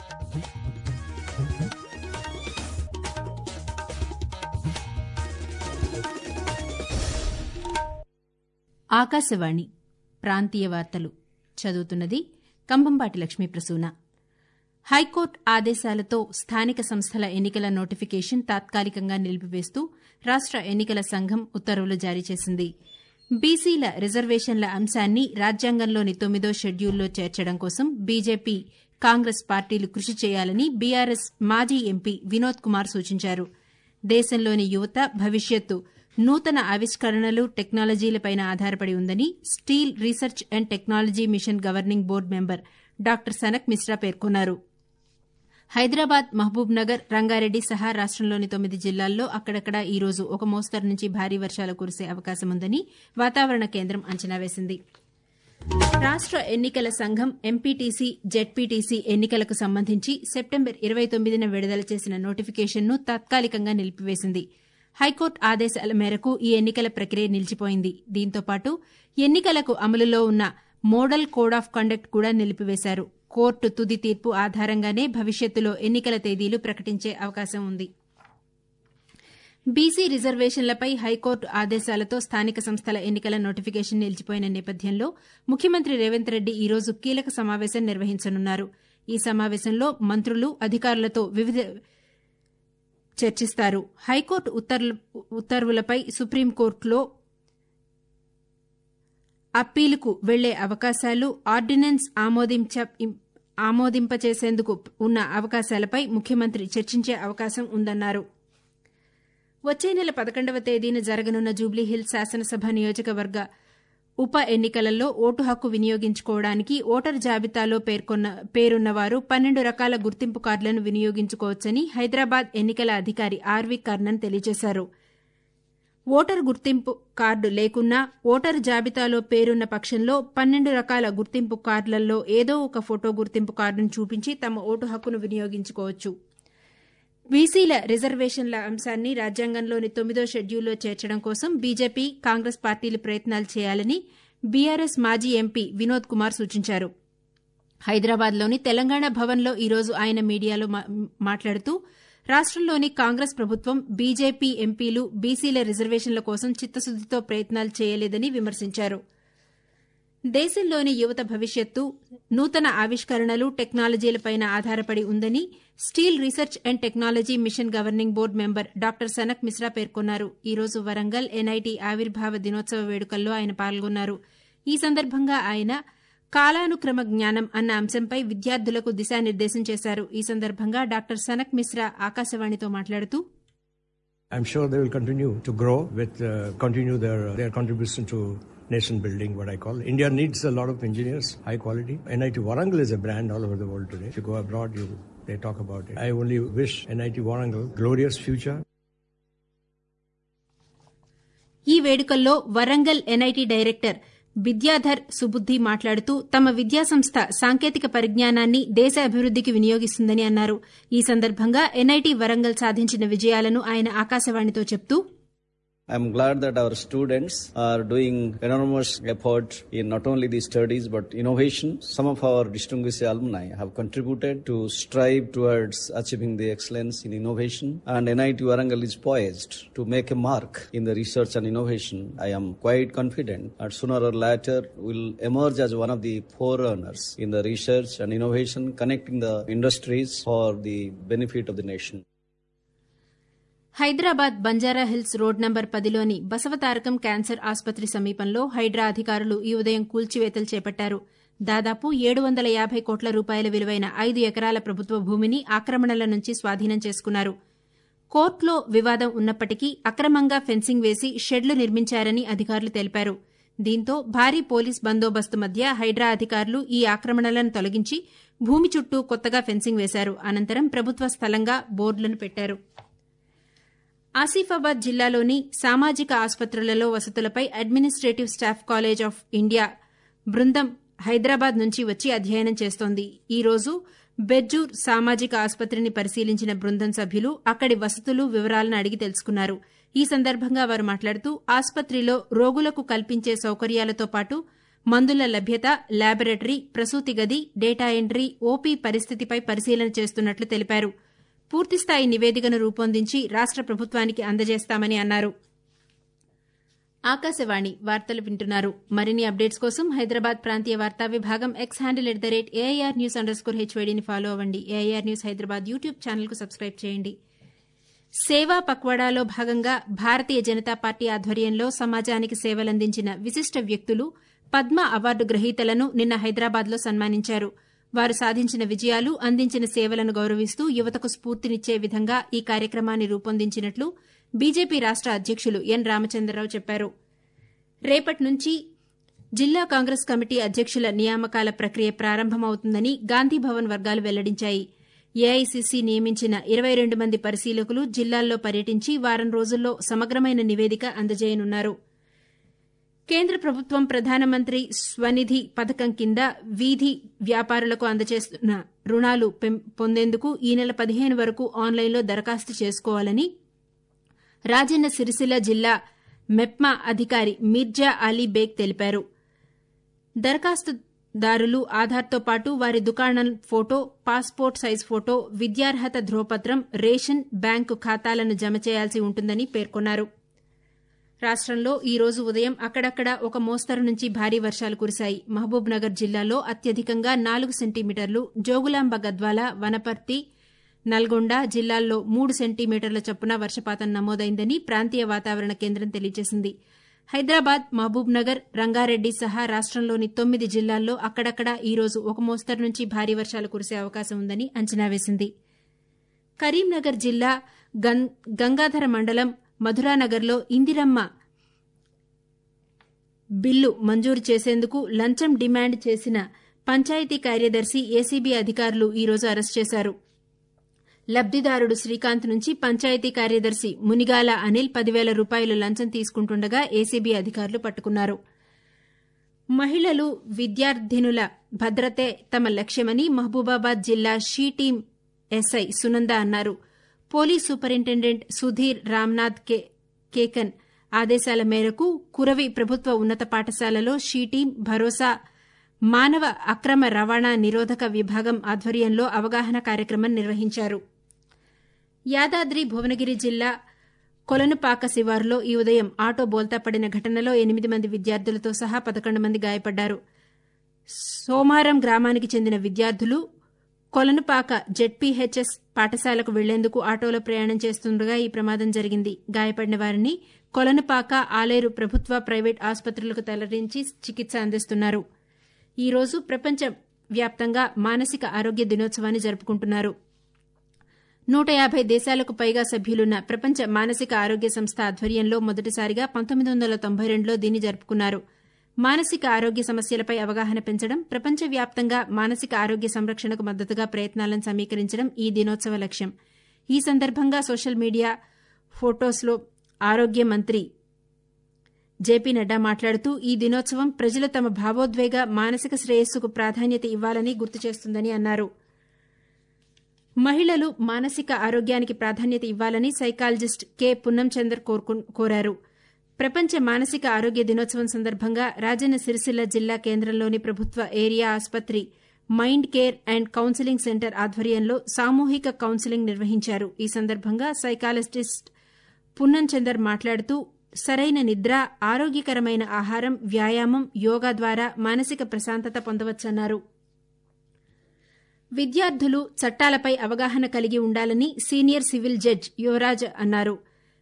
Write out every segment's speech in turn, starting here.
ఆకాశవాణి ప్రాంతీయ వార్తలు చదువుతున్నది కంభంపాటి లక్ష్మీ ప్రసూన హైకోర్టు ఆదేశాలతో స్థానిక సంస్థల ఎన్నికల నోటిఫికేషన్ తాత్కాలికంగా నిలిపివేస్తూ రాష్ట ఎన్నికల సంఘం ఉత్తర్వులు జారీ చేసింది బీసీల రిజర్వేషన్ల అంశాన్ని రాజ్యాంగంలోని తొమ్మిదో షెడ్యూల్లో చేర్చడం కోసం బీజేపీ కాంగ్రెస్ పార్టీలు కృషి చేయాలని బీఆర్ఎస్ మాజీ ఎంపీ వినోద్ కుమార్ సూచించారు దేశంలోని యువత భవిష్యత్తు నూతన ఆవిష్కరణలు టెక్నాలజీలపైన ఆధారపడి ఉందని steel research and technology mission governing board member doctor Sanak Mishra పేర్కొన్నారు హైదరాబాద్ మహబూబ్ నగర్ రంగారెడ్డి సహా రాష్టంలోని తొమ్మిది జిల్లాల్లో అక్కడక్కడా ఈ రోజు ఒక మోస్తరు నుంచి భారీ వర్షాలు కురిసే అవకాశముందని వాతావరణ కేంద్రం అంచనా వేసింది రాష్ట ఎన్నికల సంఘం ఎంపీటీసీ జెడ్పీటీసీ ఎన్నికలకు సంబంధించి సెప్టెంబర్ ఇరవై తొమ్మిదిన విడుదల చేసిన నోటిఫికేషన్ను తాత్కాలికంగా నిలిపివేసింది హైకోర్టు ఆదేశాల మేరకు ఈ ఎన్నికల ప్రక్రియ నిలిచిపోయింది దీంతో పాటు ఎన్నికలకు అమలులో ఉన్న మోడల్ కోడ్ ఆఫ్ కండక్ట్ కూడా నిలిపివేశారు కోర్టు తుది తీర్పు ఆధారంగానే భవిష్యత్తులో ఎన్నికల తేదీలు ప్రకటించే అవకాశం ఉంది బీసీ రిజర్వేషన్లపై హైకోర్టు ఆదేశాలతో స్థానిక సంస్థల ఎన్నికల నోటిఫికేషన్ నిలిచిపోయిన నేపథ్యంలో ముఖ్యమంత్రి రేవంత్ రెడ్డి ఈ రోజు కీలక సమావేశం నిర్వహించనున్నారు ఈ సమావేశంలో మంత్రులు అధికారులతో వివిధ చర్చిస్తారు హైకోర్టు ఉత్తర్వులపై సుప్రీంకోర్టులో అప్పీలుకు వెళ్లే అవకాశాలు ఆర్డినెన్స్ ఆమోదింపచేసేందుకు ఉన్న అవకాశాలపై ముఖ్యమంత్రి చర్చించే అవకాశం ఉందన్నారు వచ్చే నెల పదకొండవ తేదీన జరగనున్న జూబ్లీహిల్స్ శాసనసభ నియోజకవర్గ ఉప ఎన్నికలలో ఓటు హక్కు వినియోగించుకోవడానికి ఓటర్ జాబితాలో పేర్కొన్న పేరున్నవారు పన్నెండు రకాల గుర్తింపు కార్డులను వినియోగించుకోవచ్చని హైదరాబాద్ ఎన్నికల అధికారి ఆర్వి కర్ణన్ తెలియజేశారు ఓటర్ గుర్తింపు కార్డు లేకున్నా ఓటర్ జాబితాలో పేరున్న పక్షంలో పన్నెండు రకాల గుర్తింపు కార్డులలో ఏదో ఒక ఫోటో గుర్తింపు కార్డును చూపించి తమ ఓటు హక్కును వినియోగించుకోవచ్చు బీసీల రిజర్వేషన్ల అంశాన్ని రాజ్యాంగంలోని తొమ్మిదో షెడ్యూల్లో చేర్చడం కోసం బీజేపీ కాంగ్రెస్ పార్టీలు ప్రయత్నాలు చేయాలని బీఆర్ఎస్ మాజీ ఎంపీ వినోద్ కుమార్ సూచించారు హైదరాబాద్లోని తెలంగాణ భవన్లో ఈ రోజు ఆయన మీడియాలో మాట్లాడుతూ రాష్టంలోని కాంగ్రెస్ ప్రభుత్వం బీజేపీ ఎంపీలు బీసీల రిజర్వేషన్ల కోసం చిత్తశుద్దితో ప్రయత్నాలు చేయలేదని విమర్శించారు దేశంలోని యువత భవిష్యత్తు నూతన ఆవిష్కరణలు టెక్నాలజీలపైన ఆధారపడి ఉందని steel research and technology mission governing board member doctor Sanak Mishra పేర్కొన్నారు ఈ రోజు వరంగల్ ఎన్ఐటి ఆవిర్భావ దినోత్సవ వేడుకల్లో ఆయన పాల్గొన్నారు ఈ సందర్భంగా ఆయన కాలానుక్రమ జ్ఞానం అన్న అంశంపై విద్యార్థులకు దిశానిర్దేశం చేశారు ఈ సందర్భంగా డాక్టర్ సనక్ మిశ్రా ఆకాశవాణితో మాట్లాడుతూ I'm sure they will continue to grow with uh, continue their their contribution to nation building. What I call India needs a lot of engineers, high quality. NIT Warangal is a brand all over the world today. If you go abroad, you they talk about it. I only wish NIT Warangal glorious future. ఈ వేడుకల్లో Warangal NIT director Vidyadhar Subudhi మాట్లాడుతూ తమ విద్యాసంస్థ సాంకేతిక పరిజ్ఞానాన్ని దేశ అభివృద్దికి వినియోగిస్తుందని అన్నారు ఈ సందర్భంగా ఎన్ఐటి వరంగల్ సాధించిన విజయాలను ఆయన ఆకాశవాణితో చెప్తూ I'm glad that our students are doing enormous effort in not only the studies but innovation. Some of our distinguished alumni have contributed to strive towards achieving the excellence in innovation and NIT Warangal is poised to make a mark in the research and innovation. I am quite confident that sooner or later will emerge as one of the forerunners in the research and innovation connecting the industries for the benefit of the nation. Hyderabad Banjara hills road number పదిలోని Basavatarakam cancer ఆసుపత్రి సమీపంలో హైడ్రా అధికారులు ఈ ఉదయం కూల్చివేతలు చేపట్టారు దాదాపు ఏడు వందల యాభై కోట్ల రూపాయల విలువైన ఐదు ఎకరాల ప్రభుత్వ భూమిని ఆక్రమణల నుంచి స్వాధీనం చేసుకున్నారు కోర్టులో వివాదం ఉన్నప్పటికీ అక్రమంగా ఫెన్సింగ్ వేసి షెడ్లు నిర్మించారని అధికారులు తెలిపారు దీంతో భారీ పోలీస్ బందోబస్తు మధ్య హైడ్రా అధికారులు ఈ ఆక్రమణలను తొలగించి భూమి చుట్టూ కొత్తగా ఫెన్సింగ్ వేశారు అనంతరం ప్రభుత్వ స్థలంగా బోర్డులను పెట్టారు ఆసిఫాబాద్ జిల్లాలోని సామాజిక ఆసుపత్రులలో వసతులపై administrative staff college of India బృందం హైదరాబాద్ నుంచి వచ్చి అధ్యయనం చేస్తోంది ఈ రోజు బెజ్జూర్ సామాజిక ఆసుపత్రిని పరిశీలించిన బృందం సభ్యులు అక్కడి వసతులు వివరాలను అడిగి తెలుసుకున్నారు ఈ సందర్భంగా వారు మాట్లాడుతూ ఆసుపత్రిలో రోగులకు కల్పించే సౌకర్యాలతో పాటు మందుల లభ్యత ల్యాబొరేటరీ ప్రసూతి గది డేటా ఎంట్రీ ఓపీ పరిస్థితిపై పరిశీలన చేస్తున్నట్లు తెలిపారు పూర్తిస్థాయి నివేదికను రూపొందించి రాష్ట ప్రభుత్వానికి అందజేస్తామని అన్నారు ఆకాశవాణి వార్తలు వింటున్నారు మరిన్ని అప్డేట్స్ కోసం హైదరాబాద్ ప్రాంతీయ వార్తా విభాగం X handle at the rate AIR news underscore హెచ్వైడీని ఫాలో అవ్వండి ఏఐఆర్ న్యూస్ హైదరాబాద్ యూట్యూబ్ ఛానల్కు సబ్స్క్రైబ్ చేయండి సేవా పక్వాడాలో భాగంగా భారతీయ జనతా పార్టీ ఆధ్వర్యంలో సమాజానికి సేవలందించిన విశిష్ట వ్యక్తులు పద్మ అవార్డు గ్రహీతలను నిన్న హైదరాబాద్లో సన్మానించారు వారు సాధించిన విజయాలు అందించిన సేవలను గౌరవిస్తూ యువతకు స్ఫూర్తినిచ్చే విధంగా ఈ కార్యక్రమాన్ని రూపొందించినట్లు బీజేపీ రాష్ట అధ్యకులు ఎన్ రామచంద్రరావు చెప్పారు రేపటి నుంచి జిల్లా కాంగ్రెస్ కమిటీ అధ్యకుల నియామకాల ప్రక్రియ ప్రారంభమవుతుందని గాంధీభవన్ వర్గాలు వెల్లడించాయి ఏఐసీసీ నియమించిన ఇరవై రెండు మంది పరిశీలకులు జిల్లాల్లో పర్యటించి వారం రోజుల్లో సమగ్రమైన నివేదిక అందజేయనున్నారు కేంద్ర ప్రభుత్వం ప్రధానమంత్రి స్వనిధి పథకం కింద వీధి వ్యాపారులకు అందజేస్తున్న రుణాలు పొందేందుకు ఈ నెల పదిహేను వరకు ఆన్లైన్లో దరఖాస్తు చేసుకోవాలని రాజన్న సిరిసిల్ల జిల్లా మెప్మా అధికారి మిర్జా అలీ బేగ్ తెలిపారు దరఖాస్తుదారులు ఆధార్తో పాటు వారి దుకాణం ఫోటో పాస్పోర్ట్ సైజ్ ఫోటో విద్యార్హత ధ్రువపత్రం రేషన్ బ్యాంకు ఖాతాలను జమ చేయాల్సి ఉంటుందని పేర్కొన్నారు రాష్టంలో ఈ రోజు ఉదయం అక్కడక్కడా ఒక మోస్తరు నుంచి భారీ వర్షాలు కురిశాయి మహబూబ్ నగర్ జిల్లాలో అత్యధికంగా నాలుగు సెంటీమీటర్లు జోగులాంబ గద్వాల వనపర్తి నల్గొండ జిల్లాల్లో మూడు సెంటీమీటర్ల చొప్పున వర్షపాతం నమోదైందని ప్రాంతీయ వాతావరణ కేంద్రం తెలియజేసింది హైదరాబాద్ మహబూబ్ నగర్ రంగారెడ్డి సహా రాష్టంలోని తొమ్మిది జిల్లాల్లో అక్కడక్కడా ఈ రోజు ఒక మోస్తరు నుంచి భారీ వర్షాలు కురిసే అవకాశం ఉందని అంచనా వేసింది కరీంనగర్ జిల్లా గంగాధర మండలం మధురానగర్లో ఇందిరమ్మ బిల్లు మంజూరు చేసేందుకు లంచం డిమాండ్ చేసిన పంచాయతీ కార్యదర్శి ఏసీబీ అధికారులు ఈ రోజు అరెస్ట్ చేశారు లబ్దిదారుడు శ్రీకాంత్ నుంచి పంచాయతీ కార్యదర్శి మునిగాల అనిల్ పదివేల రూపాయలు లంచం తీసుకుంటుండగా ఏసీబీ అధికారులు పట్టుకున్నారు మహిళలు విద్యార్థినుల భద్రతే తమ లక్ష్యమని మహబూబాబాద్ జిల్లా షీ టీం ఎస్ఐ సునంద అన్నారు పోలీస్ సూపరింటెండెంట్ సుధీర్ రామ్నాథ్ కేకన్ ఆదేశాల మేరకు కురవి ప్రభుత్వ ఉన్నత పాఠశాలలో షీ టీం భరోసా మానవ అక్రమ రవాణా నిరోధక విభాగం ఆధ్వర్యంలో అవగాహన కార్యక్రమం నిర్వహించారు యాదాద్రి భువనగిరి జిల్లా కొలనుపాక శివారులో ఈ ఉదయం ఆటో బోల్తా పడిన ఘటనలో ఎనిమిది మంది విద్యార్థులతో సహా పదకొండు మంది గాయపడ్డారు సోమారం గ్రామానికి చెందిన విద్యార్థులు కొలనుపాక జెడ్పీహెచ్ఎస్ పాఠశాలకు వెళ్లేందుకు ఆటోలో ప్రయాణం చేస్తుండగా ఈ ప్రమాదం జరిగింది గాయపడిన వారిని కొలనుపాక ఆలేరు ప్రభుత్వ ప్రైవేట్ ఆసుపత్రులకు తరలించి చికిత్స అందిస్తున్నారు ఈ రోజు ప్రపంచ వ్యాప్తంగా మానసిక ఆరోగ్య దినోత్సవాన్ని జరుపుకుంటున్నారు నూట యాభై దేశాలకు పైగా సభ్యులున్న ప్రపంచ మానసిక ఆరోగ్య సంస్థ ఆధ్వర్యంలో మొదటిసారిగా పంతొమ్మిది వందల తొంభై రెండులో దీన్ని జరుపుకున్నారు మానసిక ఆరోగ్య సమస్యలపై అవగాహన పెంచడం ప్రపంచవ్యాప్తంగా మానసిక ఆరోగ్య సంరక్షణకు మద్దతుగా ప్రయత్నాలను సమీకరించడం ఈ దినోత్సవ లక్ష్యం ఈ సందర్భంగా సోషల్ మీడియా ఫొటోస్లో ఆరోగ్య మంత్రి జేపీ నడ్డా మాట్లాడుతూ ఈ దినోత్సవం ప్రజలు తమ భావోద్వేగ మానసిక శ్రేయస్సుకు ప్రాధాన్యత ఇవ్వాలని గుర్తు చేస్తుందని అన్నారు మహిళలు మానసిక ఆరోగ్యానికి ప్రాధాన్యత ఇవ్వాలని సైకాలజిస్ట్ కె పున్నం చందర్ కోరారు ప్రపంచ మానసిక ఆరోగ్య దినోత్సవం సందర్భంగా రాజన్న సిరిసిల్ల జిల్లా కేంద్రంలోని ప్రభుత్వ ఏరియా ఆసుపత్రి mind care and counselling centre ఆధ్వర్యంలో సామూహిక కౌన్సిలింగ్ నిర్వహించారు ఈ సందర్భంగా సైకాలజిస్ట్ పున్నం చందర్ మాట్లాడుతూ సరైన నిద్ర ఆరోగ్యకరమైన ఆహారం వ్యాయామం యోగా ద్వారా మానసిక ప్రశాంతత పొందవచ్చన్నారు విద్యార్థులు చట్టాలపై అవగాహన కలిగి ఉండాలని సీనియర్ సివిల్ జడ్జ్ యువరాజ్ అన్నారు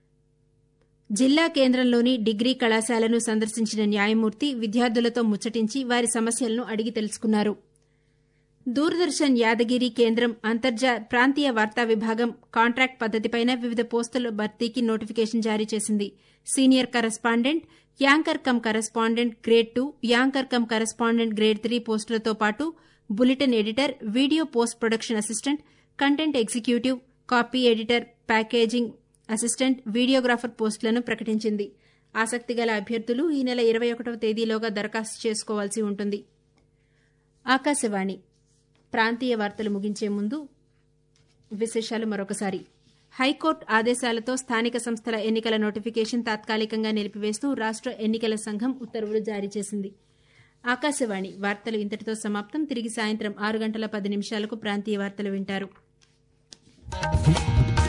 జిల్లా కేంద్రంలోని డిగ్రీ కళాశాలను సందర్శించిన న్యాయమూర్తి విద్యార్థులతో ముచ్చటించి వారి సమస్యలను అడిగి తెలుసుకున్నారు దూరదర్శన్ యాదగిరి కేంద్రం అంతర్జా ప్రాంతీయ వార్తా విభాగం కాంట్రాక్ట్ పద్దతిపైన వివిధ పోస్టుల భర్తీకి నోటిఫికేషన్ జారీ చేసింది senior correspondent anchor cum correspondent grade two anchor cum correspondent grade three పోస్టులతో పాటు bulletin editor video post production assistant content executive copy editor packaging assistant videographer పోస్టులను ప్రకటించింది ఆసక్తి గల అభ్యర్థులు ఈ నెల ఇరవై ఒకటవ తేదీలోగా దరఖాస్తు చేసుకోవాల్సి ఉంటుంది ఆకాశవాణి ప్రాంతీయ వార్తలు ముగించే ముందు విశేషాలు మరొకసారి హైకోర్టు ఆదేశాలతో స్థానిక సంస్థల ఎన్నికల నోటిఫికేషన్ తాత్కాలికంగా నిలిపివేస్తూ రాష్ట ఎన్నికల సంఘం ఉత్తర్వులు జారీ చేసింది ఆకాశవాణి వార్తలు ఇంతటితో సమాప్తం తిరిగి సాయంత్రం ఆరు గంటల పది నిమిషాలకు ప్రాంతీయ వార్తలు వింటారు